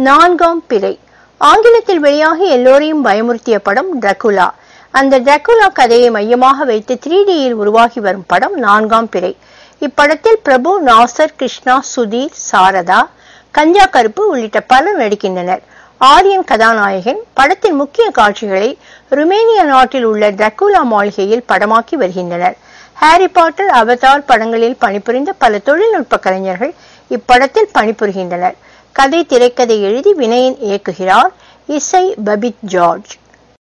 நான்காம் பிறை ஆங்கிலத்தில் வெளியாகி எல்லோரையும் பயமுறுத்திய படம் டிரகுலா அந்த டிரகுலா கதையை மையமாக வைத்து த்ரீ டியில் உருவாகி வரும் படம் நான்காம் பிறை இப்படத்தில் பிரபு நாசர் கிருஷ்ணா சுதீர் சாரதா கஞ்சா கருப்பு உள்ளிட்ட பலர் நடிக்கின்றனர் ஆரியன் கதாநாயகன் படத்தின் முக்கிய காட்சிகளை ருமேனிய நாட்டில் உள்ள டிரகுலா மாளிகையில் படமாக்கி வருகின்றனர் ஹாரி பாட்டர் அவதார் படங்களில் பணிபுரிந்த பல தொழில்நுட்ப கலைஞர்கள் இப்படத்தில் பணிபுரிகின்றனர் கதை திரைக்கதை எழுதி வினயன் இயக்குகிறார் இசை பபித் ஜார்ஜ்